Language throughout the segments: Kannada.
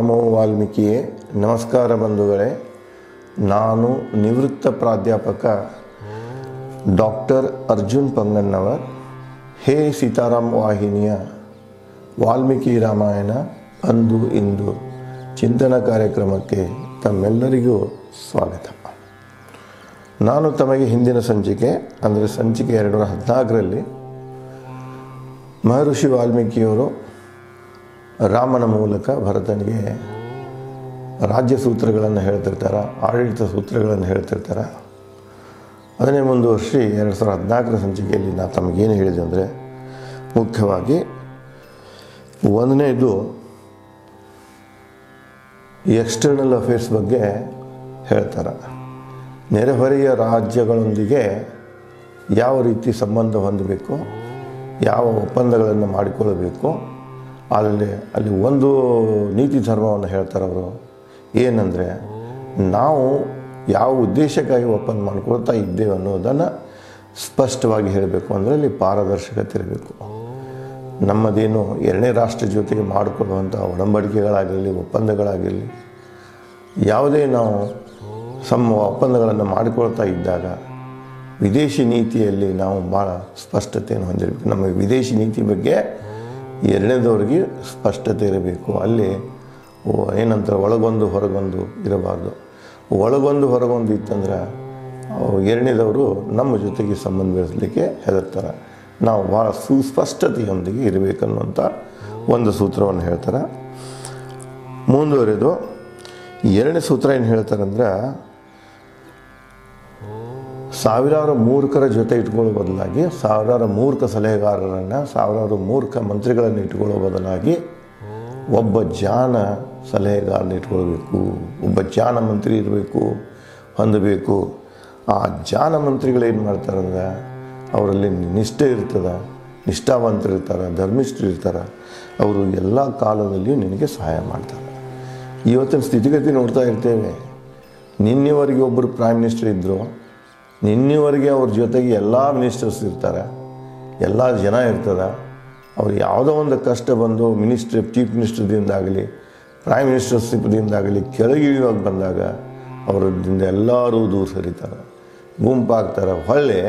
ನಮೋ ವಾಲ್ಮೀಕಿಯೇ ನಮಸ್ಕಾರ ಬಂಧುಗಳೇ ನಾನು ನಿವೃತ್ತ ಪ್ರಾಧ್ಯಾಪಕ ಡಾಕ್ಟರ್ ಅರ್ಜುನ್ ಪಂಗನ್ನವರ್ ಹೇ ಸೀತಾರಾಮ್ ವಾಹಿನಿಯ ವಾಲ್ಮೀಕಿ ರಾಮಾಯಣ ಅಂದು ಇಂದು ಚಿಂತನ ಕಾರ್ಯಕ್ರಮಕ್ಕೆ ತಮ್ಮೆಲ್ಲರಿಗೂ ಸ್ವಾಗತ ನಾನು ತಮಗೆ ಹಿಂದಿನ ಸಂಚಿಕೆ ಅಂದರೆ ಸಂಚಿಕೆ ಎರಡು ನೂರ ಹದಿನಾಲ್ಕರಲ್ಲಿ ಮಹರ್ಷಿ ವಾಲ್ಮೀಕಿಯವರು ರಾಮನ ಮೂಲಕ ಭರತನಿಗೆ ರಾಜ್ಯ ಸೂತ್ರಗಳನ್ನು ಹೇಳ್ತಿರ್ತಾರೆ ಆಡಳಿತ ಸೂತ್ರಗಳನ್ನು ಹೇಳ್ತಿರ್ತಾರೆ ಅದನ್ನೇ ಮುಂದುವರಿಸಿ ಎರಡು ಸಾವಿರದ ಹದಿನಾಲ್ಕರ ಸಂಚಿಕೆಯಲ್ಲಿ ನಾನು ತಮಗೇನು ಹೇಳಿದೆ ಅಂದರೆ ಮುಖ್ಯವಾಗಿ ಒಂದನೇದು ಎಕ್ಸ್ಟರ್ನಲ್ ಅಫೇರ್ಸ್ ಬಗ್ಗೆ ಹೇಳ್ತಾರೆ ನೆರೆಹೊರೆಯ ರಾಜ್ಯಗಳೊಂದಿಗೆ ಯಾವ ರೀತಿ ಸಂಬಂಧ ಹೊಂದಬೇಕು ಯಾವ ಒಪ್ಪಂದಗಳನ್ನು ಮಾಡಿಕೊಳ್ಳಬೇಕು ಅಲ್ಲಿ ಅಲ್ಲಿ ಒಂದು ನೀತಿ ಧರ್ಮವನ್ನು ಹೇಳ್ತಾರೆ ಅವರು ಏನಂದರೆ ನಾವು ಯಾವ ಉದ್ದೇಶಕ್ಕಾಗಿ ಒಪ್ಪಂದ ಮಾಡಿಕೊಳ್ತಾ ಇದ್ದೇವೆ ಅನ್ನೋದನ್ನು ಸ್ಪಷ್ಟವಾಗಿ ಹೇಳಬೇಕು ಅಂದರೆ ಅಲ್ಲಿ ಪಾರದರ್ಶಕತೆ ಇರಬೇಕು ನಮ್ಮದೇನು ಎರಡನೇ ರಾಷ್ಟ್ರ ಜೊತೆಗೆ ಮಾಡಿಕೊಳ್ಳುವಂಥ ಒಡಂಬಡಿಕೆಗಳಾಗಿರಲಿ ಒಪ್ಪಂದಗಳಾಗಿರಲಿ ಯಾವುದೇ ನಾವು ಸಮ ಒಪ್ಪಂದಗಳನ್ನು ಮಾಡಿಕೊಳ್ತಾ ಇದ್ದಾಗ ವಿದೇಶಿ ನೀತಿಯಲ್ಲಿ ನಾವು ಭಾಳ ಸ್ಪಷ್ಟತೆಯನ್ನು ಹೊಂದಿರಬೇಕು ನಮ್ಮ ವಿದೇಶಿ ನೀತಿ ಬಗ್ಗೆ ಎರಡನೇದವ್ರಿಗೆ ಸ್ಪಷ್ಟತೆ ಇರಬೇಕು ಅಲ್ಲಿ ಓ- ಏನಂತಾರೆ ಒಳಗೊಂದು ಹೊರಗೊಂದು ಇರಬಾರ್ದು ಒಳಗೊಂದು ಹೊರಗೊಂದು ಇತ್ತಂದ್ರೆ ಅವು ಎರಡನೇದವರು ನಮ್ಮ ಜೊತೆಗೆ ಸಂಬಂಧ ಬೆಳೆಸಲಿಕ್ಕೆ ಹೆದರ್ತಾರೆ ನಾವು ಭಾಳ ಸುಸ್ಪಷ್ಟತೆಯೊಂದಿಗೆ ಇರಬೇಕನ್ನುವಂಥ ಒಂದು ಸೂತ್ರವನ್ನು ಹೇಳ್ತಾರೆ ಮುಂದುವರೆದು ಎರಡನೇ ಸೂತ್ರ ಏನು ಹೇಳ್ತಾರಂದ್ರೆ ಸಾವಿರಾರು ಮೂರ್ಖರ ಜೊತೆ ಇಟ್ಕೊಳ್ಳೋ ಬದಲಾಗಿ ಸಾವಿರಾರು ಮೂರ್ಖ ಸಲಹೆಗಾರರನ್ನು ಸಾವಿರಾರು ಮೂರ್ಖ ಮಂತ್ರಿಗಳನ್ನು ಇಟ್ಕೊಳ್ಳೋ ಬದಲಾಗಿ ಒಬ್ಬ ಜಾನ ಸಲಹೆಗಾರನ ಇಟ್ಕೊಳ್ಬೇಕು ಒಬ್ಬ ಜಾನ ಮಂತ್ರಿ ಇರಬೇಕು ಹೊಂದಬೇಕು ಆ ಜಾನ ಮಂತ್ರಿಗಳೇನು ಮಾಡ್ತಾರಂದ್ರೆ ಅವರಲ್ಲಿ ನಿಷ್ಠೆ ಇರ್ತದೆ ನಿಷ್ಠಾವಂತರು ಇರ್ತಾರೆ ಧರ್ಮಿಷ್ಠರು ಇರ್ತಾರೆ ಅವರು ಎಲ್ಲ ಕಾಲದಲ್ಲಿಯೂ ನಿನಗೆ ಸಹಾಯ ಮಾಡ್ತಾರೆ ಇವತ್ತಿನ ಸ್ಥಿತಿಗತಿ ನೋಡ್ತಾ ಇರ್ತೇವೆ ನಿನ್ನೆವರೆಗೆ ಒಬ್ಬರು ಪ್ರೈಮ್ ಮಿನಿಸ್ಟರ್ ಇದ್ದರು ನಿನ್ನೆವರೆಗೆ ಅವ್ರ ಜೊತೆಗೆ ಎಲ್ಲ ಮಿನಿಸ್ಟರ್ಸ್ ಇರ್ತಾರೆ ಎಲ್ಲ ಜನ ಇರ್ತದೆ ಅವ್ರು ಯಾವುದೋ ಒಂದು ಕಷ್ಟ ಬಂದು ಮಿನಿಸ್ಟ್ರ್ ಚೀಫ್ ಮಿನಿಸ್ಟರ್ದಿಂದಾಗಲಿ ಪ್ರೈಮ್ ಮಿನಿಸ್ಟರ್ಶಿಪ್ದಿಂದಾಗಲಿ ಕೆಳಗೆ ಇಳಿಯುವಾಗ ಬಂದಾಗ ಅವರದಿಂದ ಎಲ್ಲರೂ ದೂರ ಸರಿತಾರೆ ಗುಂಪಾಗ್ತಾರೆ ಹೊಳ್ಳೆ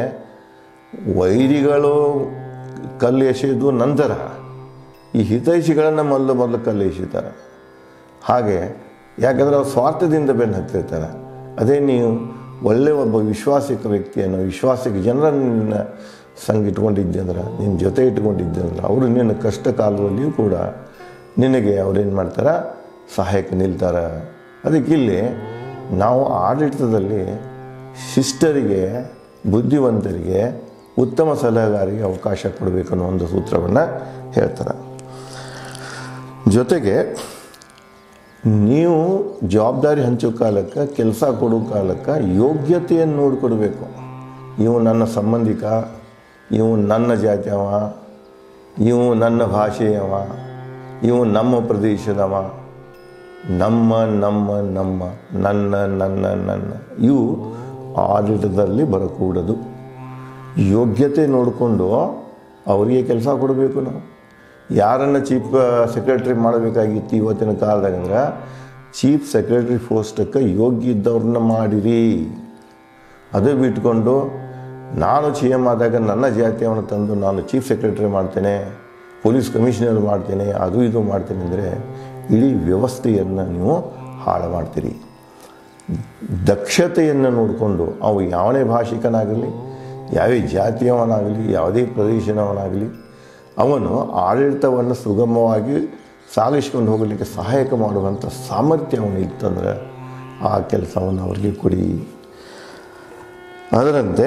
ವೈರಿಗಳು ಕಲ್ಲು ಎಸೆಯೋದು ನಂತರ ಈ ಹಿತೈಷಿಗಳನ್ನು ಮೊದಲು ಮೊದಲು ಕಲ್ಲು ಎಸೀತಾರೆ ಹಾಗೆ ಯಾಕಂದರೆ ಅವ್ರು ಸ್ವಾರ್ಥದಿಂದ ಬೆನ್ನು ಹತ್ತಿರ್ತಾರೆ ಅದೇ ನೀವು ಒಳ್ಳೆಯ ಒಬ್ಬ ವಿಶ್ವಾಸಿಕ ವ್ಯಕ್ತಿಯನ್ನು ವಿಶ್ವಾಸಿಕ ಜನರನ್ನ ಸಂಗ ಇಟ್ಕೊಂಡಿದ್ದೆ ಅಂದ್ರೆ ನಿನ್ನ ಜೊತೆ ಇಟ್ಕೊಂಡಿದ್ದೆ ಅಂದ್ರೆ ಅವರು ನಿನ್ನ ಕಷ್ಟ ಕಾಲದಲ್ಲಿಯೂ ಕೂಡ ನಿನಗೆ ಅವ್ರೇನು ಮಾಡ್ತಾರೆ ಸಹಾಯಕ್ಕೆ ನಿಲ್ತಾರೆ ಅದಕ್ಕೆ ಇಲ್ಲಿ ನಾವು ಆಡಳಿತದಲ್ಲಿ ಶಿಷ್ಟರಿಗೆ ಬುದ್ಧಿವಂತರಿಗೆ ಉತ್ತಮ ಸಲಹೆಗಾರಿಗೆ ಅವಕಾಶ ಕೊಡಬೇಕು ಅನ್ನೋ ಒಂದು ಸೂತ್ರವನ್ನು ಹೇಳ್ತಾರೆ ಜೊತೆಗೆ ನೀವು ಜವಾಬ್ದಾರಿ ಹಂಚೋ ಕಾಲಕ್ಕೆ ಕೆಲಸ ಕೊಡೋ ಕಾಲಕ್ಕೆ ಯೋಗ್ಯತೆಯನ್ನು ನೋಡಿಕೊಡ್ಬೇಕು ಇವು ನನ್ನ ಸಂಬಂಧಿಕ ಇವು ನನ್ನ ಜಾತಿಯವ ಇವು ನನ್ನ ಭಾಷೆಯವ ಇವು ನಮ್ಮ ಪ್ರದೇಶದವ ನಮ್ಮ ನಮ್ಮ ನಮ್ಮ ನನ್ನ ನನ್ನ ನನ್ನ ಇವು ಆಡಳಿತದಲ್ಲಿ ಬರಕೂಡದು ಯೋಗ್ಯತೆ ನೋಡಿಕೊಂಡು ಅವರಿಗೆ ಕೆಲಸ ಕೊಡಬೇಕು ನಾವು ಯಾರನ್ನು ಚೀಫ್ ಸೆಕ್ರೆಟ್ರಿ ಮಾಡಬೇಕಾಗಿತ್ತು ಇವತ್ತಿನ ಕಾಲದಾಗ ಅಂದ್ರೆ ಚೀಫ್ ಸೆಕ್ರೆಟ್ರಿ ಪೋಸ್ಟಕ್ಕೆ ಯೋಗ್ಯ ಇದ್ದವ್ರನ್ನ ಮಾಡಿರಿ ಅದು ಬಿಟ್ಕೊಂಡು ನಾನು ಸಿ ಎಮ್ ಆದಾಗ ನನ್ನ ಜಾತಿಯವನ್ನ ತಂದು ನಾನು ಚೀಫ್ ಸೆಕ್ರೆಟರಿ ಮಾಡ್ತೇನೆ ಪೊಲೀಸ್ ಕಮಿಷನರ್ ಮಾಡ್ತೇನೆ ಅದು ಇದು ಮಾಡ್ತೇನೆ ಅಂದರೆ ಇಡೀ ವ್ಯವಸ್ಥೆಯನ್ನು ನೀವು ಹಾಳು ಮಾಡ್ತೀರಿ ದಕ್ಷತೆಯನ್ನು ನೋಡಿಕೊಂಡು ಅವು ಯಾವನೇ ಭಾಷಿಕನಾಗಲಿ ಯಾವೇ ಜಾತಿಯವನಾಗಲಿ ಯಾವುದೇ ಪ್ರದೇಶದವನಾಗಲಿ ಅವನು ಆಡಳಿತವನ್ನು ಸುಗಮವಾಗಿ ಸಾಗಿಸ್ಕೊಂಡು ಹೋಗಲಿಕ್ಕೆ ಸಹಾಯಕ ಮಾಡುವಂಥ ಸಾಮರ್ಥ್ಯ ಅವನು ಇತ್ತಂದ್ರೆ ಆ ಕೆಲಸವನ್ನು ಅವರಿಗೆ ಕೊಡಿ ಅದರಂತೆ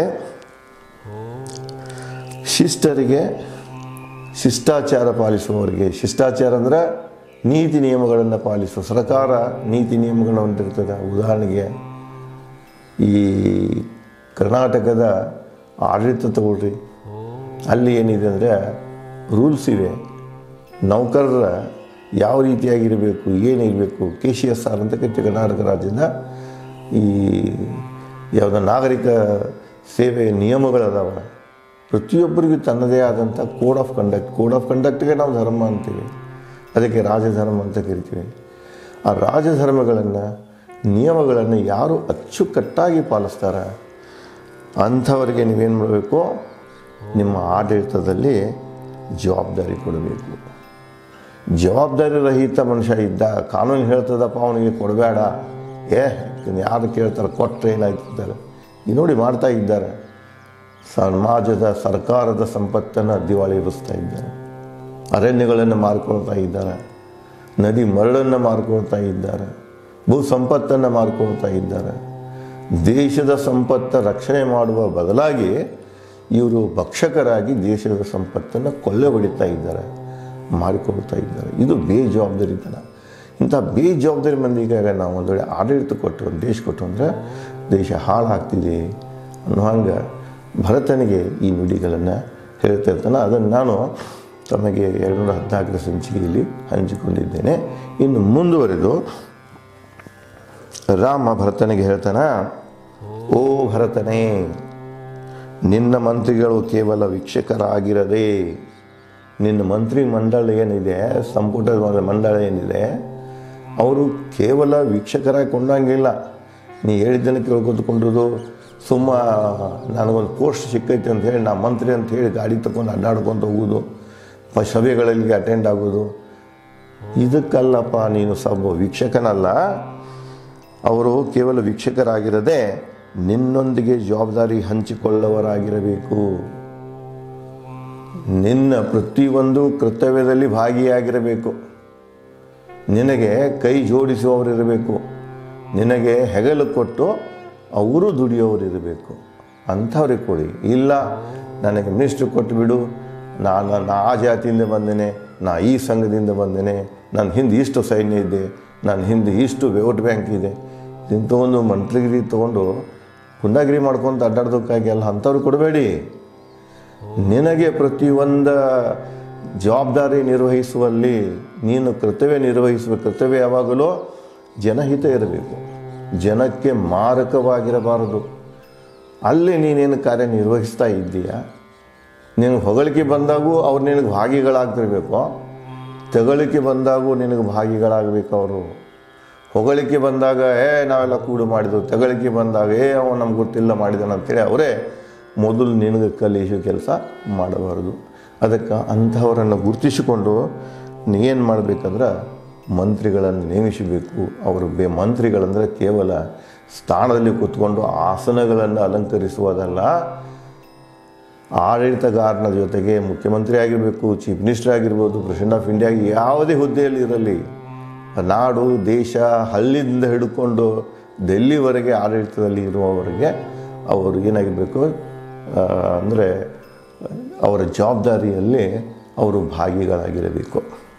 ಶಿಷ್ಟರಿಗೆ ಶಿಷ್ಟಾಚಾರ ಪಾಲಿಸುವವರಿಗೆ ಶಿಷ್ಟಾಚಾರ ಅಂದರೆ ನೀತಿ ನಿಯಮಗಳನ್ನು ಪಾಲಿಸುವ ಸರ್ಕಾರ ನೀತಿ ನಿಯಮಗಳು ಹೊಂದಿರ್ತದೆ ಉದಾಹರಣೆಗೆ ಈ ಕರ್ನಾಟಕದ ಆಡಳಿತ ತಗೊಳ್ರಿ ಅಲ್ಲಿ ಏನಿದೆ ಅಂದರೆ ರೂಲ್ಸ್ ಇವೆ ನೌಕರರ ಯಾವ ರೀತಿಯಾಗಿರಬೇಕು ಏನಿರಬೇಕು ಕೆ ಸಿ ಎಸ್ ಆರ್ ಅಂತ ಕರಿತೀವಿ ಕರ್ನಾಟಕ ರಾಜ್ಯದ ಈ ಯಾವುದೋ ನಾಗರಿಕ ಸೇವೆ ನಿಯಮಗಳದಾವ ಪ್ರತಿಯೊಬ್ಬರಿಗೂ ತನ್ನದೇ ಆದಂಥ code of conduct code of ಕಂಡಕ್ಟ್ಗೆ ನಾವು ಧರ್ಮ ಅಂತೀವಿ ಅದಕ್ಕೆ ರಾಜಧರ್ಮ ಅಂತ ಕರಿತೀವಿ ಆ ರಾಜಧರ್ಮಗಳನ್ನು ನಿಯಮಗಳನ್ನು ಯಾರು ಅಚ್ಚುಕಟ್ಟಾಗಿ ಪಾಲಿಸ್ತಾರೆ ಅಂಥವರಿಗೆ ನೀವೇನು ಮಾಡಬೇಕು ನಿಮ್ಮ ಆಡಳಿತದಲ್ಲಿ ಜವಾಬ್ದಾರಿ ಕೊಡಬೇಕು ಜವಾಬ್ದಾರಿ ರಹಿತ ಮನುಷ್ಯ ಇದ್ದ ಕಾನೂನು ಹೇಳ್ತದಪ್ಪ ಅವನಿಗೆ ಕೊಡಬೇಡ ಏ ಯಾರು ಕೇಳ್ತಾರೆ ಕೊಟ್ಟರೆ ಏನಾಗ್ತಿದ್ದಾರೆ ಈ ನೋಡಿ ಮಾಡ್ತಾ ಇದ್ದಾರೆ ಸಮಾಜದ ಸರ್ಕಾರದ ಸಂಪತ್ತನ್ನು ದಿವಾಳಿಗಿಸ್ತಾ ಇದ್ದಾರೆ ಅರಣ್ಯಗಳನ್ನು ಮಾರ್ಕೊಳ್ತಾ ಇದ್ದಾರೆ ನದಿ ಮರಳನ್ನು ಮಾರ್ಕೊಳ್ತಾ ಇದ್ದಾರೆ ಭೂ ಸಂಪತ್ತನ್ನು ಮಾರ್ಕೊಳ್ತಾ ಇದ್ದಾರೆ ದೇಶದ ಸಂಪತ್ತ ರಕ್ಷಣೆ ಮಾಡುವ ಬದಲಾಗಿ ಇವರು ಭಕ್ಷಕರಾಗಿ ದೇಶದ ಸಂಪತ್ತನ್ನು ಕೊಳ್ಳೆ ಹೊಡಿತಾ ಇದ್ದಾರೆ ಮಾರಿಕೊಳ್ತಾ ಇದ್ದಾರೆ ಇದು ಬೇಜವಾಬ್ದಾರಿತನ ಇಂಥ ಬೇಜವಾಬ್ದಾರಿ ಮಂದಿಗೆ ನಾವು ಒಂದು ವೇಳೆ ಆಡಳಿತ ಕೊಟ್ಟು ದೇಶ ಕೊಟ್ಟು ಅಂದರೆ ದೇಶ ಹಾಳಾಗ್ತಿದೆ ಅನ್ನೋ ಹಂಗೆ ಭರತನಿಗೆ ಈ ನುಡಿಗಳನ್ನು ಹೇಳ್ತಾ ಇರ್ತಾನೆ ಅದನ್ನು ನಾನು ತಮಗೆ ಎರಡುನೂರ ಹದಿನಾಲ್ಕರ ಸಂಚಿಕೆಯಲ್ಲಿ ಹಂಚಿಕೊಂಡಿದ್ದೇನೆ ಇನ್ನು ಮುಂದುವರೆದು ರಾಮ ಭರತನಿಗೆ ಹೇಳ್ತಾನ ಓ ಭರತನೇ ನಿನ್ನ ಮಂತ್ರಿಗಳು ಕೇವಲ ವೀಕ್ಷಕರಾಗಿರದೆ ನಿನ್ನ ಮಂತ್ರಿ ಮಂಡಳ ಏನಿದೆ ಸಂಪುಟದ ಮಂಡಳ ಏನಿದೆ ಅವರು ಕೇವಲ ವೀಕ್ಷಕರಾಗಿ ಕೊಂಡಂಗಿಲ್ಲ ನೀ ಹೇಳಿದ್ದನ್ನು ಕೇಳ್ಕೊತ್ಕೊಂಡಿರೋದು ಸುಮ್ಮ ನನಗೊಂದು ಪೋಸ್ಟ್ ಸಿಕ್ಕೈತೆ ಅಂತ ಹೇಳಿ ನಾ ಮಂತ್ರಿ ಅಂತ ಹೇಳಿ ಗಾಡಿ ತಗೊಂಡು ಅಡ್ಡಾಡ್ಕೊತ ಹೋಗೋದು ಪ ಸಭೆಗಳಲ್ಲಿ ಅಟೆಂಡ್ ಆಗೋದು ಇದಕ್ಕಲ್ಲಪ್ಪ ನೀನು ಸಬ್ ವೀಕ್ಷಕನಲ್ಲ ಅವರು ಕೇವಲ ವೀಕ್ಷಕರಾಗಿರದೆ ನಿನ್ನೊಂದಿಗೆ ಜವಾಬ್ದಾರಿ ಹಂಚಿಕೊಳ್ಳುವವರಾಗಿರಬೇಕು ನಿನ್ನ ಪ್ರತಿಯೊಂದು ಕರ್ತವ್ಯದಲ್ಲಿ ಭಾಗಿಯಾಗಿರಬೇಕು ನಿನಗೆ ಕೈ ಜೋಡಿಸುವವರಿರಬೇಕು ನಿನಗೆ ಹೆಗಲು ಕೊಟ್ಟು ಅವರು ದುಡಿಯೋರಿರಬೇಕು ಅಂಥವ್ರಿಗೆ ಕೊಡಿ ಇಲ್ಲ ನನಗೆ ಮಿನಿಸ್ಟ್ರ್ ಕೊಟ್ಟು ಬಿಡು ನಾನು ನಾ ಆ ಜಾತಿಯಿಂದ ಬಂದೇನೆ ನಾ ಈ ಸಂಘದಿಂದ ಬಂದೇನೆ ನನ್ನ ಹಿಂದೆ ಇಷ್ಟು ಸೈನ್ಯ ಇದೆ ನನ್ನ ಹಿಂದೆ ಇಷ್ಟು ವೋಟ್ ಬ್ಯಾಂಕ್ ಇದೆ ಇದನ್ನು ತೊಗೊಂಡು ಮಂತ್ರಿಗಿರಿ ತೊಗೊಂಡು ಗುಂಡಾಗಿರಿ ಮಾಡ್ಕೊಂತ ಅಡ್ಡಾಡೋದಕ್ಕಾಗಿ ಅಲ್ಲ ಅಂಥವ್ರು ಕೊಡಬೇಡಿ ನಿನಗೆ ಪ್ರತಿಯೊಂದು ಜವಾಬ್ದಾರಿ ನಿರ್ವಹಿಸುವಲ್ಲಿ ನೀನು ಕರ್ತವ್ಯ ನಿರ್ವಹಿಸುವ ಕರ್ತವ್ಯ ಯಾವಾಗಲೂ ಜನಹಿತ ಇರಬೇಕು ಜನಕ್ಕೆ ಮಾರಕವಾಗಿರಬಾರದು ಅಲ್ಲಿ ನೀನೇನು ಕಾರ್ಯನಿರ್ವಹಿಸ್ತಾ ಇದ್ದೀಯಾ ನೀನು ಹೊಗಳಿಕೆ ಬಂದಾಗೂ ಅವ್ರು ನಿನಗೆ ಭಾಗಿಗಳಾಗ್ತಿರ್ಬೇಕು ತೆಗಳಿಕೆ ಬಂದಾಗೂ ನಿನಗೆ ಭಾಗಿಗಳಾಗಬೇಕು ಅವರು ಹೊಗಳಿಕೆ ಬಂದಾಗ ಏ ನಾವೆಲ್ಲ ಕೂಡು ಮಾಡಿದ್ವು ತೆಗಳಿಕೆ ಬಂದಾಗ ಏ ಅವ ನಮ್ಗೆ ಗೊತ್ತಿಲ್ಲ ಮಾಡಿದಾನ ಅಂತೇಳಿ ಅವರೇ ಮೊದಲು ನಿನಗೆ ಕಲಿಸೋ ಕೆಲಸ ಮಾಡಬಾರದು ಅದಕ್ಕೆ ಅಂಥವರನ್ನು ಗುರುತಿಸಿಕೊಂಡು ಏನು ಮಾಡಬೇಕಂದ್ರೆ ಮಂತ್ರಿಗಳನ್ನು ನೇಮಿಸಬೇಕು ಅವರು ಬೇ ಮಂತ್ರಿಗಳಂದರೆ ಕೇವಲ ಸ್ಥಾನದಲ್ಲಿ ಕೂತ್ಕೊಂಡು ಆಸನಗಳನ್ನು ಅಲಂಕರಿಸುವುದಲ್ಲ ಆಡಳಿತಗಾರನ ಜೊತೆಗೆ ಮುಖ್ಯಮಂತ್ರಿ ಆಗಿರಬೇಕು ಚೀಫ್ ಮಿನಿಸ್ಟರ್ ಆಗಿರ್ಬೋದು ಪ್ರೆಸಿಡೆಂಟ್ ಆಫ್ ಇಂಡಿಯಾ ಯಾವುದೇ ಹುದ್ದೆಯಲ್ಲಿ ಇರಲಿ ನಾಡು ದೇಶ ಹಳ್ಳಿಯಿಂದ ಹಿಡ್ಕೊಂಡು ಡೆಲ್ಲಿವರೆಗೆ ಆಡಳಿತದಲ್ಲಿ ಇರುವವರೆಗೆ ಅವರು ಏನಾಗಿರಬೇಕು ಅಂದರೆ ಅವರ ಜವಾಬ್ದಾರಿಯಲ್ಲಿ ಅವರು ಭಾಗಿಗಳಾಗಿರಬೇಕು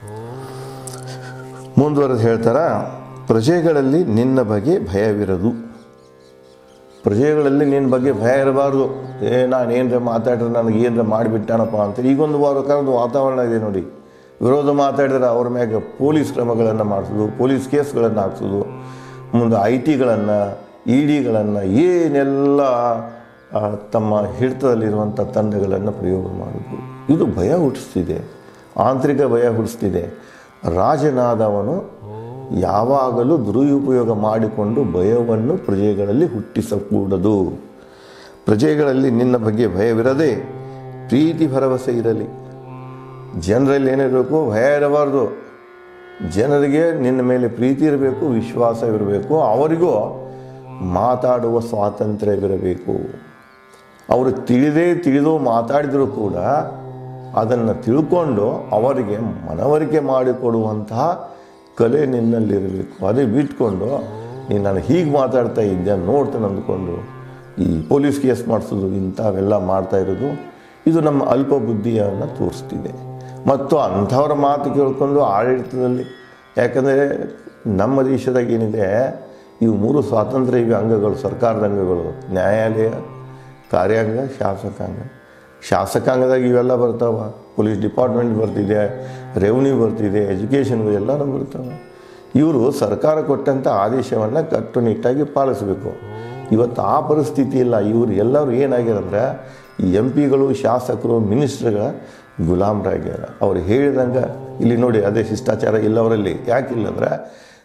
ಮುಂದುವರೆದು ಹೇಳ್ತಾರ ಪ್ರಜೆಗಳಲ್ಲಿ ನಿನ್ನ ಬಗ್ಗೆ ಭಯವಿರದು ಪ್ರಜೆಗಳಲ್ಲಿ ನಿನ್ನ ಬಗ್ಗೆ ಭಯ ಇರಬಾರ್ದು ಏ ನಾನು ಏನರ ಮಾತಾಡಿದ್ರೆ ನನಗೆ ಏನರ ಮಾಡಿಬಿಟ್ಟಾನಪ್ಪ ಅಂತೇಳಿ ಈಗೊಂದು ವಾರ ಕಾಲದ ವಾತಾವರಣ ಇದೆ ನೋಡಿ ವಿರೋಧ ಮಾತಾಡಿದ್ರೆ ಅವ್ರ ಮ್ಯಾಗ ಪೊಲೀಸ್ ಕ್ರಮಗಳನ್ನು ಮಾಡಿಸೋದು ಪೊಲೀಸ್ ಕೇಸ್ಗಳನ್ನು ಹಾಕ್ಸೋದು ಮುಂದೆ ಐ ಟಿಗಳನ್ನು ಇ ಡಿಗಳನ್ನು ಏನೆಲ್ಲ ಆ, ತಮ್ಮ ಹಿಡಿತದಲ್ಲಿರುವಂಥ ತಂಡಗಳನ್ನು ಪ್ರಯೋಗ ಮಾಡೋದು ಇದು ಭಯ ಹುಟ್ಟಿಸ್ತಿದೆ ಆಂತರಿಕ ಭಯ ಹುಟ್ಟಿಸ್ತಿದೆ ರಾಜನಾದವನು ಯಾವಾಗಲೂ ದುರುಪಯೋಗ ಮಾಡಿಕೊಂಡು ಭಯವನ್ನು ಪ್ರಜೆಗಳಲ್ಲಿ ಹುಟ್ಟಿಸಕೂಡದು ಪ್ರಜೆಗಳಲ್ಲಿ ನಿನ್ನ ಬಗ್ಗೆ ಭಯವಿರದೆ ಪ್ರೀತಿ ಭರವಸೆ ಇರಲಿ ಜನರಲ್ಲಿ ಏನಿರಬೇಕು ಭಯ ಇರಬಾರ್ದು ಜನರಿಗೆ ನಿನ್ನ ಮೇಲೆ ಪ್ರೀತಿ ಇರಬೇಕು ವಿಶ್ವಾಸವಿರಬೇಕು ಅವರಿಗೂ ಮಾತಾಡುವ ಸ್ವಾತಂತ್ರ್ಯವಿರಬೇಕು ಅವರು ತಿಳಿದೇ ತಿಳಿದು ಮಾತಾಡಿದರೂ ಕೂಡ ಅದನ್ನು ತಿಳ್ಕೊಂಡು ಅವರಿಗೆ ಮನವರಿಕೆ ಮಾಡಿಕೊಡುವಂತಹ ಕಲೆ ನಿನ್ನಲ್ಲಿರಬೇಕು ಅದೇ ಬಿಟ್ಕೊಂಡು ನೀನು ನಾನು ಹೀಗೆ ಮಾತಾಡ್ತಾ ಇದ್ದೆ ನೋಡ್ತಾನೆ ಅಂದ್ಕೊಂಡು ಈ ಪೊಲೀಸ್ ಕೇಸ್ ಮಾಡಿಸೋದು ಇಂಥವೆಲ್ಲ ಮಾಡ್ತಾ ಇರೋದು ಇದು ನಮ್ಮ ಅಲ್ಪ ಬುದ್ಧಿಯನ್ನು ತೋರಿಸ್ತಿದೆ ಮತ್ತು ಅಂಥವ್ರ ಮಾತು ಕೇಳ್ಕೊಂಡು ಆಡಳಿತದಲ್ಲಿ ಯಾಕಂದರೆ ನಮ್ಮ ದೇಶದಾಗ ಏನಿದೆ ಇವು ಮೂರು ಸ್ವಾತಂತ್ರ್ಯ ಇವೆ ಅಂಗಗಳು ಸರ್ಕಾರದ ಅಂಗಗಳು ನ್ಯಾಯಾಲಯ ಕಾರ್ಯಾಂಗ ಶಾಸಕಾಂಗ ಶಾಸಕಾಂಗದಾಗ ಇವೆಲ್ಲ ಬರ್ತಾವ ಪೊಲೀಸ್ ಡಿಪಾರ್ಟ್ಮೆಂಟ್ ಬರ್ತಿದೆ ರೆವಿನ್ಯೂ ಬರ್ತಿದೆ ಎಜುಕೇಷನ್ ಎಲ್ಲನೂ ಬರ್ತಾವೆ ಇವರು ಸರ್ಕಾರ ಕೊಟ್ಟಂಥ ಆದೇಶವನ್ನು ಕಟ್ಟುನಿಟ್ಟಾಗಿ ಪಾಲಿಸಬೇಕು ಇವತ್ತು ಆ ಪರಿಸ್ಥಿತಿ ಇಲ್ಲ ಇವರು ಎಲ್ಲರೂ ಏನಾಗ್ಯಾರಂದ್ರೆ ಈ ಎಂ ಪಿಗಳು ಶಾಸಕರು ಮಿನಿಸ್ಟ್ರ್ಗಳ ಗುಲಾಮರಾಗ್ಯಾರ ಅವ್ರು ಹೇಳಿದಂಗೆ ಇಲ್ಲಿ ನೋಡಿ ಅದೇ ಶಿಷ್ಟಾಚಾರ ಇಲ್ಲ ಅವರಲ್ಲಿ ಯಾಕಿಲ್ಲ ಅಂದ್ರೆ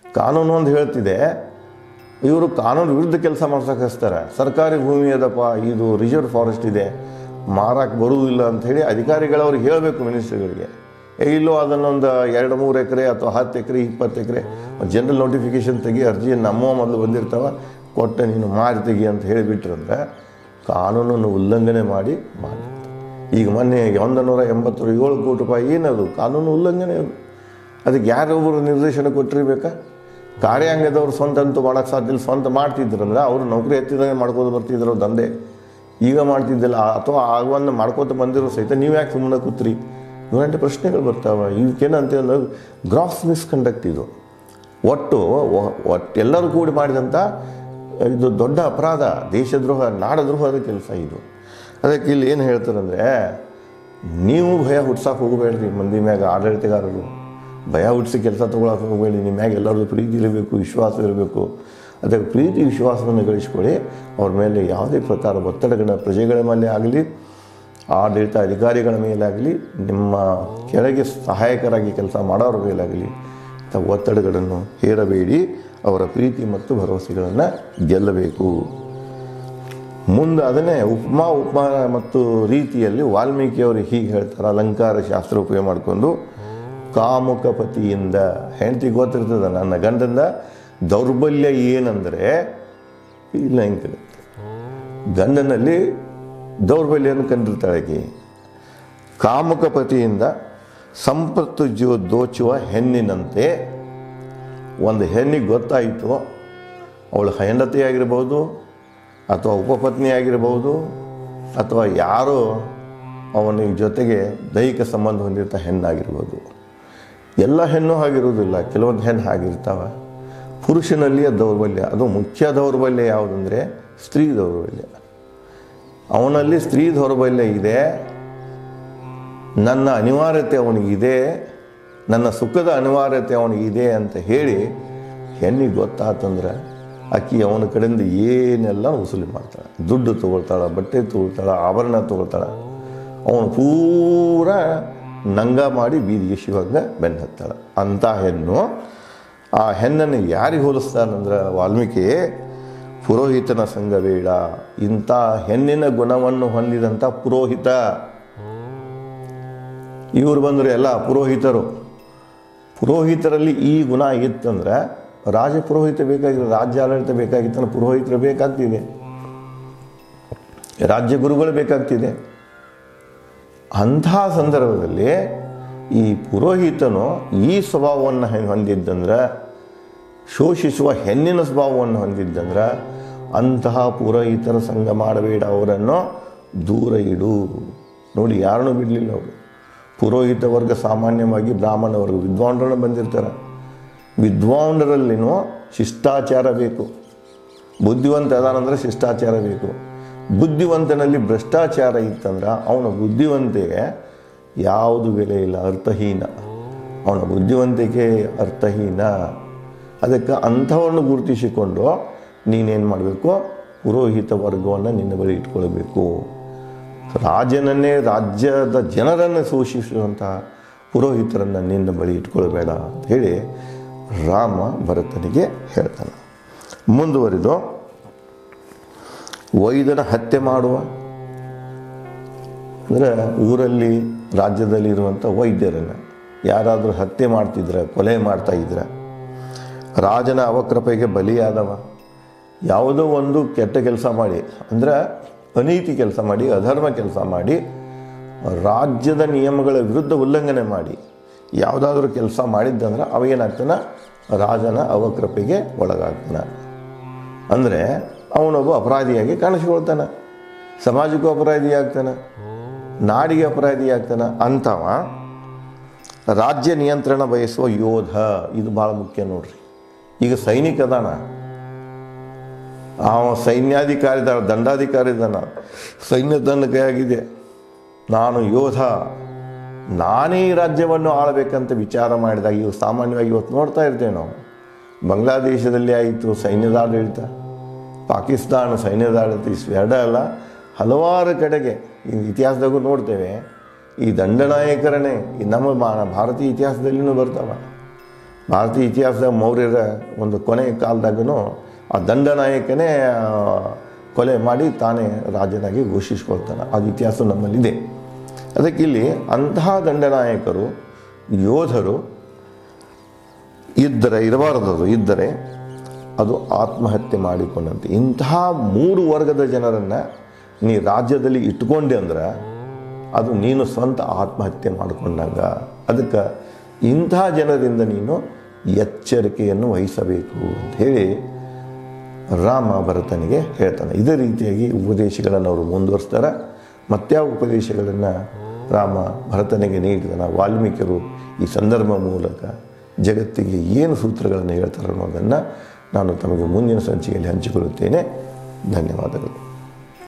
ಕಾನೂನು ಒಂದು ಹೇಳ್ತಿದೆ ಇವರು ಕಾನೂನು ವಿರುದ್ಧ ಕೆಲಸ ಮಾಡ್ಸಕ್ಕೆ ಹಚ್ತಾರೆ ಸರ್ಕಾರಿ ಭೂಮಿ ಅದಪ್ಪ ಇದು ರಿಸರ್ವ್ ಫಾರೆಸ್ಟ್ ಇದೆ ಮಾರಕ್ಕೆ ಬರುವುದಿಲ್ಲ ಅಂಥೇಳಿ ಅಧಿಕಾರಿಗಳವ್ರಿಗೆ ಹೇಳಬೇಕು ಮಿನಿಸ್ಟ್ರಿಗಳಿಗೆ ಏ ಇಲ್ಲೋ ಅದನ್ನೊಂದು ಎರಡು ಮೂರು ಎಕರೆ ಅಥವಾ ಹತ್ತು ಎಕರೆ ಇಪ್ಪತ್ತು ಎಕರೆ ಜನರಲ್ ನೋಟಿಫಿಕೇಶನ್ ತೆಗಿ ಅರ್ಜಿ ನಮ್ಮ ಮೊದಲು ಬಂದಿರ್ತಾವ ಕೊಟ್ಟು ನೀನು ಮಾರಿ ತೆಗಿ ಅಂತ ಹೇಳಿಬಿಟ್ರಂದ್ರೆ ಕಾನೂನನ್ನು ಉಲ್ಲಂಘನೆ ಮಾಡಿ ಮಾಡಿ ಈಗ ಮೊನ್ನೆ ಒಂದು ನೂರ ಎಂಬತ್ತು ಏಳು ಕೋಟಿ ರೂಪಾಯಿ ಏನದು ಕಾನೂನು ಉಲ್ಲಂಘನೆ ಅದು ಅದಕ್ಕೆ ಯಾರೊಬ್ಬರು ನಿರ್ದೇಶನ ಕೊಟ್ಟಿರ್ಬೇಕಾ ಕಾರ್ಯಾಂಗದವ್ರು ಸ್ವಂತ ಅಂತೂ ಮಾಡೋಕ್ಕೆ ಸಾಧ್ಯ ಇಲ್ಲ ಸ್ವಂತ ಮಾಡ್ತಿದ್ರಂದ್ರೆ ಅವರು ನೌಕರಿ ಎತ್ತಿದಾಗ ಮಾಡ್ಕೋದು ಬರ್ತಿದ್ರು ದಂಧೆ ಈಗ ಮಾಡ್ತಿದ್ದಿಲ್ಲ ಅಥವಾ ಆಗವನ್ನು ಮಾಡ್ಕೋತ ಬಂದಿರೋ ಸಹಿತ ನೀವು ಯಾಕೆ ಸುಮ್ಮನೆ ಕೂತ್ರಿ ಇವಂಟು ಪ್ರಶ್ನೆಗಳು ಬರ್ತಾವೆ ಇವಕ್ಕೇನಂತ ಗ್ರಾಸ್ ಮಿಸ್ಕಂಡಕ್ಟ್ ಇದು ಒಟ್ಟು ಒ- ಒಟ್ಟು ಎಲ್ಲರೂ ಕೂಡಿ ಮಾಡಿದಂಥ ಇದು ದೊಡ್ಡ ಅಪರಾಧ ದೇಶದ್ರೋಹ ನಾಡದ್ರೋಹದ ಕೆಲಸ ಇದು ಅದಕ್ಕೆ ಇಲ್ಲಿ ಏನು ಹೇಳ್ತಾರಂದರೆ ನೀವು ಭಯ ಹುಟ್ಸಕ್ಕೆ ಹೋಗಬೇಡ್ರಿ ಮಂದಿ ಮ್ಯಾಗ ಆಡಳಿತಗಾರರು ಭಯ ಹುಟ್ಟಿಸಿ ಕೆಲಸ ತೊಗೊಳಕ್ಕೆ ಹೋಗಬೇಡಿ ನಿಮ್ಮ ಮ್ಯಾಗ ಎಲ್ಲರದ್ದು ಪ್ರೀತಿ ಇರಬೇಕು ವಿಶ್ವಾಸ ಇರಬೇಕು ಅದಕ್ಕೆ ಪ್ರೀತಿ ವಿಶ್ವಾಸವನ್ನು ಗಳಿಸ್ಕೊಳ್ಳಿ ಅವ್ರ ಮೇಲೆ ಯಾವುದೇ ಪ್ರಕಾರ ಒತ್ತಡಗಳ ಪ್ರಜೆಗಳ ಮೇಲೆ ಆಗಲಿ ಆಡಳಿತ ಅಧಿಕಾರಿಗಳ ಮೇಲಾಗಲಿ ನಿಮ್ಮ ಕೆಳಗೆ ಸಹಾಯಕರಾಗಿ ಕೆಲಸ ಮಾಡೋರ ಮೇಲಾಗಲಿ ಇಂಥ ಒತ್ತಡಗಳನ್ನು ಹೇರಬೇಡಿ ಅವರ ಪ್ರೀತಿ ಮತ್ತು ಭರವಸೆಗಳನ್ನು ಗೆಲ್ಲಬೇಕು ಮುಂದೆ ಅದನ್ನೇ ಉಪಮಾ ಉಪಮಾನ ಮತ್ತು ರೀತಿಯಲ್ಲಿ ವಾಲ್ಮೀಕಿಯವರು ಹೀಗೆ ಹೇಳ್ತಾರೆ ಅಲಂಕಾರ ಶಾಸ್ತ್ರ ಉಪಯೋಗ ಮಾಡಿಕೊಂಡು ಕಾಮುಕ ಪತಿಯಿಂದ ಹೆಂಡತಿ ಗೊತ್ತಿರ್ತದೆ ನನ್ನ ಗಂಡಂದ ದೌರ್ಬಲ್ಯ ಏನಂದರೆ ಇಲ್ಲ ಹಿಂಗೆ ಗಂಡನಲ್ಲಿ ದೌರ್ಬಲ್ಯವನ್ನು ಕಂಡಿರ್ತಾಳೆ ಆಕೆ ಕಾಮುಕ ಪತಿಯಿಂದ ಸಂಪತ್ತು ಜೀವ ದೋಚುವ ಹೆಣ್ಣಿನಂತೆ ಒಂದು ಹೆಣ್ಣಿಗೆ ಗೊತ್ತಾಯಿತು ಅವಳು ಹೆಂಡತಿ ಆಗಿರ್ಬೋದು ಅಥವಾ ಉಪಪತ್ನಿ ಆಗಿರ್ಬೋದು ಅಥವಾ ಯಾರೋ ಅವನಿಗೆ ಜೊತೆಗೆ ದೈಹಿಕ ಸಂಬಂಧ ಹೊಂದಿರ್ತ ಹೆಣ್ಣಾಗಿರ್ಬೋದು ಎಲ್ಲ ಹೆಣ್ಣು ಆಗಿರುವುದಿಲ್ಲ ಕೆಲವೊಂದು ಹೆಣ್ಣು ಆಗಿರ್ತಾವೆ ಪುರುಷನಲ್ಲಿಯ ದೌರ್ಬಲ್ಯ ಅದು ಮುಖ್ಯ ದೌರ್ಬಲ್ಯ ಯಾವುದಂದರೆ ಸ್ತ್ರೀ ದೌರ್ಬಲ್ಯ ಅವನಲ್ಲಿ ಸ್ತ್ರೀ ದೌರ್ಬಲ್ಯ ಇದೆ ನನ್ನ ಅನಿವಾರ್ಯತೆ ಅವನಿಗಿದೆ ನನ್ನ ಸುಖದ ಅನಿವಾರ್ಯತೆ ಅವನಿಗಿದೆ ಅಂತ ಹೇಳಿ ಹೆಣ್ಣಿಗೆ ಗೊತ್ತಾತಂದ್ರೆ ಅಕ್ಕಿ ಅವನ ಕಡೆಯಿಂದ ಏನೆಲ್ಲ ವಸೂಲಿ ಮಾಡ್ತಾಳೆ ದುಡ್ಡು ತೊಗೊಳ್ತಾಳೆ ಬಟ್ಟೆ ತೊಗೊಳ್ತಾಳೆ ಆಭರಣ ತೊಗೊಳ್ತಾಳೆ ಅವನು ಪೂರ ನಂಗ ಮಾಡಿ ಬೀದಿಗೆ ಶಿವಂಗ ಬೆನ್ನು ಹತ್ತಾಳೆ ಅಂಥ ಹೆಣ್ಣು ಆ ಹೆಣ್ಣನ್ನು ಯಾರಿಗೆ ಹೋಲಿಸ್ತಾನಂದ್ರೆ ವಾಲ್ಮೀಕಿ ಪುರೋಹಿತನ ಸಂಘ ಬೇಡ ಇಂಥ ಹೆಣ್ಣಿನ ಗುಣವನ್ನು ಹೊಂದಿದಂಥ ಪುರೋಹಿತ ಇವರು ಬಂದರು ಎಲ್ಲ ಪುರೋಹಿತರು ಪುರೋಹಿತರಲ್ಲಿ ಈ ಗುಣ ಇತ್ತಂದ್ರೆ ರಾಜ ಪುರೋಹಿತ ಬೇಕಾಗಿರೋ ರಾಜ್ಯ ಆಡಳಿತ ಬೇಕಾಗಿತ್ತಂದ್ರೆ ಪುರೋಹಿತರು ಬೇಕಾಗ್ತಿದೆ ರಾಜ್ಯ ಗುರುಗಳು ಬೇಕಾಗ್ತಿದೆ ಅಂಥ ಸಂದರ್ಭದಲ್ಲಿ ಈ ಪುರೋಹಿತನು ಈ ಸ್ವಭಾವವನ್ನು ಹೊಂದಿದ್ದಂದ್ರೆ ಶೋಷಿಸುವ ಹೆಣ್ಣಿನ ಸ್ವಭಾವವನ್ನು ಹೊಂದಿದ್ದಂದ್ರೆ ಅಂತಹ ಪುರೋಹಿತರ ಸಂಘ ಮಾಡಬೇಡ ಅವರನ್ನು ದೂರ ಇಡು ನೋಡಿ ಯಾರನ್ನೂ ಬಿಡಲಿಲ್ಲ ಅವರು ಪುರೋಹಿತ ವರ್ಗ ಸಾಮಾನ್ಯವಾಗಿ ಬ್ರಾಹ್ಮಣ ವರ್ಗ ವಿದ್ವಾಂಡರನ್ನು ಬಂದಿರ್ತಾರೆ ವಿದ್ವಾಂಡರಲ್ಲಿನೂ ಶಿಷ್ಟಾಚಾರ ಬೇಕು ಬುದ್ಧಿವಂತ ಅದಾನಂದ್ರೆ ಶಿಷ್ಟಾಚಾರ ಬೇಕು ಬುದ್ಧಿವಂತನಲ್ಲಿ ಭ್ರಷ್ಟಾಚಾರ ಇತ್ತಂದ್ರೆ ಅವನ ಬುದ್ಧಿವಂತಿಗೆ ಯಾವುದು ಬೆಲೆ ಇಲ್ಲ ಅರ್ಥಹೀನ ಅವನ ಬುದ್ಧಿವಂತಿಕೆ ಅರ್ಥಹೀನ ಅದಕ್ಕೆ ಅಂಥವನ್ನು ಗುರುತಿಸಿಕೊಂಡು ನೀನೇನು ಮಾಡಬೇಕು ಪುರೋಹಿತ ವರ್ಗವನ್ನು ನಿನ್ನ ಬಳಿ ಇಟ್ಕೊಳ್ಬೇಕು ರಾಜನನ್ನೇ ರಾಜ್ಯದ ಜನರನ್ನು ಶೋಷಿಸುವಂತಹ ಪುರೋಹಿತರನ್ನು ನಿನ್ನ ಬಳಿ ಇಟ್ಕೊಳ್ಬೇಡ ಅಂತ ಹೇಳಿ ರಾಮ ಭರತನಿಗೆ ಹೇಳ್ತಾನೆ ಮುಂದುವರಿದು ವೈದ್ಯನ ಹತ್ಯೆ ಮಾಡುವ ಅಂದರೆ ಊರಲ್ಲಿ ರಾಜ್ಯದಲ್ಲಿ ಇರುವಂಥ ವೈದ್ಯರನ್ನು ಯಾರಾದರೂ ಹತ್ಯೆ ಮಾಡ್ತಿದ್ರೆ ಕೊಲೆ ಮಾಡ್ತಾ ಇದ್ರೆ ರಾಜನ ಅವಕೃಪೆಗೆ ಬಲಿಯಾದವ ಯಾವುದೋ ಒಂದು ಕೆಟ್ಟ ಕೆಲಸ ಮಾಡಿ ಅಂದರೆ ಅನೀತಿ ಕೆಲಸ ಮಾಡಿ ಅಧರ್ಮ ಕೆಲಸ ಮಾಡಿ ರಾಜ್ಯದ ನಿಯಮಗಳ ವಿರುದ್ಧ ಉಲ್ಲಂಘನೆ ಮಾಡಿ ಯಾವುದಾದ್ರೂ ಕೆಲಸ ಮಾಡಿದ್ದಂದ್ರೆ ಅವೇನಾಗ್ತಾನೆ ರಾಜನ ಅವಕೃಪೆಗೆ ಒಳಗಾಗ್ತಾನೆ ಅಂದರೆ ಅವನೊಬ್ಬ ಅಪರಾಧಿಯಾಗಿ ಕಾಣಿಸ್ಕೊಳ್ತಾನೆ ಸಮಾಜಕ್ಕೂ ಅಪರಾಧಿ ಆಗ್ತಾನೆ ನಾಡಿಗೆ ಅಪರಾಧಿ ಆಗ್ತಾನೆ ಅಂಥವ ರಾಜ್ಯ ನಿಯಂತ್ರಣ ಬಯಸುವ ಯೋಧ ಇದು ಭಾಳ ಮುಖ್ಯ ನೋಡ್ರಿ ಈಗ ಸೈನಿಕ ಅದಾನ ಅವ ಸೈನ್ಯಾಧಿಕಾರಿ ಇದ್ದಾನ ದಂಡಾಧಿಕಾರಿ ಇದ್ದಾನ ಸೈನ್ಯ ದಂಡ ಕೈಯಾಗಿದೆ ನಾನು ಯೋಧ ನಾನೇ ಈ ರಾಜ್ಯವನ್ನು ಆಳಬೇಕಂತ ವಿಚಾರ ಮಾಡಿದಾಗ ಇವು ಸಾಮಾನ್ಯವಾಗಿ ಇವತ್ತು ನೋಡ್ತಾ ಇರ್ತೇವೆ ನಾವು ಬಾಂಗ್ಲಾದೇಶದಲ್ಲಿ ಆಯಿತು ಸೈನ್ಯದ ಆಡಳಿತ ಪಾಕಿಸ್ತಾನ ಸೈನ್ಯದ ಆಡಳಿತ ಇಷ್ಟು ಎರಡೇ ಅಲ್ಲ ಹಲವಾರು ಕಡೆಗೆ ಈ ಇತಿಹಾಸದಾಗೂ ನೋಡ್ತೇವೆ ಈ ದಂಡನಾಯಕರನ್ನೇ ಈ ನಮ್ಮ ಮಾ- ಭಾರತೀಯ ಇತಿಹಾಸದಲ್ಲಿನೂ ಬರ್ತಾವ ಭಾರತೀಯ ಇತಿಹಾಸದ ಮೌರ್ಯರ ಒಂದು ಕೊನೆ ಕಾಲದಾಗೂ ಆ ದಂಡನಾಯಕನೇ ಆ, ಕೊಲೆ ಮಾಡಿ ತಾನೇ ರಾಜನಾಗಿ ಘೋಷಿಸ್ಕೊಳ್ತಾನೆ ಅದು ಇತಿಹಾಸ ನಮ್ಮಲ್ಲಿದೆ ಅದಕ್ಕೆ ಇಲ್ಲಿ ಅಂತಹ ದಂಡನಾಯಕರು ಯೋಧರು ಇದ್ದರೆ ಇರಬಾರದದು ಇದ್ದರೆ ಅದು ಆತ್ಮಹತ್ಯೆ ಮಾಡಿಕೊಂಡಂತೆ ಇಂತಹ ಮೂರು ವರ್ಗದ ಜನರನ್ನು ನೀ ರಾಜ್ಯದಲ್ಲಿ ಇಟ್ಕೊಂಡೆ ಅಂದ್ರೆ ಅದು ನೀನು ಸ್ವಂತ ಆತ್ಮಹತ್ಯೆ ಮಾಡಿಕೊಂಡಾಗ ಅದಕ್ಕೆ ಇಂತಹ ಜನರಿಂದ ನೀನು ಎಚ್ಚರಿಕೆಯನ್ನು ವಹಿಸಬೇಕು ಅಂತ ಹೇಳಿ ರಾಮ ಭರತನಿಗೆ ಹೇಳ್ತಾನೆ ಇದೇ ರೀತಿಯಾಗಿ ಉಪದೇಶಗಳನ್ನು ಅವರು ಮುಂದುವರಿಸ್ತಾರೆ ಮತ್ಯಾವ ಉಪದೇಶಗಳನ್ನು ರಾಮ ಭರತನಿಗೆ ನೀಡಿದನ ವಾಲ್ಮೀಕಿರು ಈ ಸಂದರ್ಭ ಮೂಲಕ ಜಗತ್ತಿಗೆ ಏನು ಸೂತ್ರಗಳನ್ನು ಹೇಳ್ತಾರೆ ಅನ್ನೋದನ್ನು ನಾನು ತಮಗೆ ಮುಂದಿನ ಸಂಚಿಕೆಯಲ್ಲಿ ಹಂಚಿಕೊಳ್ಳುತ್ತೇನೆ ಧನ್ಯವಾದಗಳು